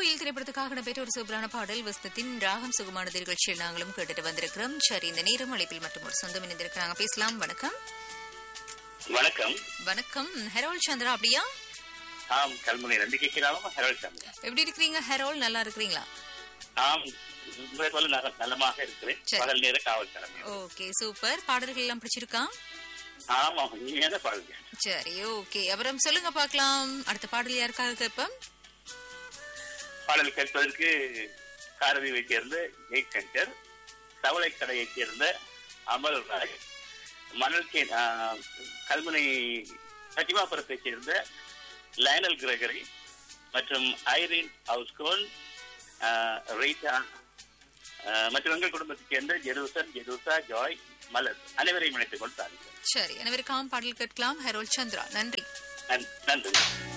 கோயில் திரைப்படத்துக்காக நடைபெற்ற ஒரு சூப்பரான பாடல் வசனத்தின் ராகம் சுகமான நிகழ்ச்சியில் நாங்களும் கேட்டுட்டு வந்திருக்கிறோம் சரி இந்த நேரம் அழைப்பில் மற்றும் ஒரு சொந்தம் இணைந்திருக்கிறாங்க பேசலாம் வணக்கம் வணக்கம் வணக்கம் ஹெரோல் சந்திரா அப்படியா ஆம் கல்முனை ரெண்டு கேட்கிறாலும் ஹெரோல் சந்திரன் எப்படி இருக்கிறீங்க ஹெரோல் நல்லா இருக்கிறீங்களா ஆம் உங்களை போல நல- நலமாக இருக்கிறேன் சரி. பகல் நேர காவல் கடமை ஓகே சூப்பர் பாடல்கள் எல்லாம் பிடிச்சிருக்கா ஆமா இனிமையான பாருங்க சரி ஓகே அப்புறம் சொல்லுங்க பார்க்கலாம் அடுத்த பாடல் யாருக்காக கேட்போம் பாடல் கேட்பதற்கு காரதீவை சேர்ந்த ஜெய் சங்கர் சவளைக்கடையைச் சேர்ந்த அமல் ராய் மணல் கே ஆ, கல்முனை சட்டிமாபுரத்தைச் சேர்ந்த லயனல் கிரகரி மற்றும் ஐரின் ஹவுஸ்கோன் ரீட்டா ஆ, மற்றும் எங்கள் குடும்பத்தைச் சேர்ந்த ஜெருசன் ஜெருசா ஜாய் மலர் அனைவரையும் இணைத்துக் கொண்டு தாருங்கள் சரி அனைவருக்காம் பாடல் கேட்கலாம் ஹெரோல் சந்திரா நன்றி நன்- நன்றி